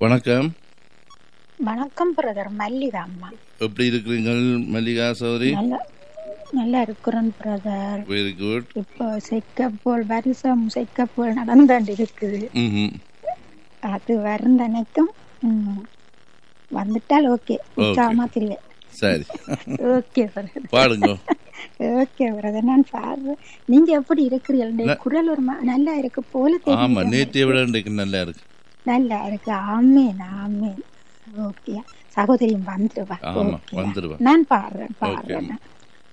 வணக்கம் வணக்கம் பிரதர் மல்லிகா அம்மா எப்படி இருக்கிறீங்கள் மல்லிகா சௌரி நல்லா நல்லா இருக்கிறேன் பிரதர் வெரி குட் இப்போ செக்கப்போல் வருஷம் செக்கப்போல் நடந்தாண்டு இருக்குது ம் அது வருந்தனைக்கும் ம், வந்துட்டால் ஓகே உற்சாகமா தெரியும் சரி ஓகே பிரதர் பாடுங்க ஓகே பிரதர் நான் பாடுறேன் நீங்க எப்படி இருக்கிறீர்கள் இந்த குரல் ஒரு மா- நல்லா இருக்கு போல ஆமா தெரியும் நேற்றைய விட இன்றைக்கு நல்லா இருக்கு நல்லா இருக்கு ஆமேன் ஆமேன் ஓகே சகோதரியும் வந்துருவா ஆமா ஓகே வந்துருவா நான் பாடுறேன் ஓகே பாடுறேன்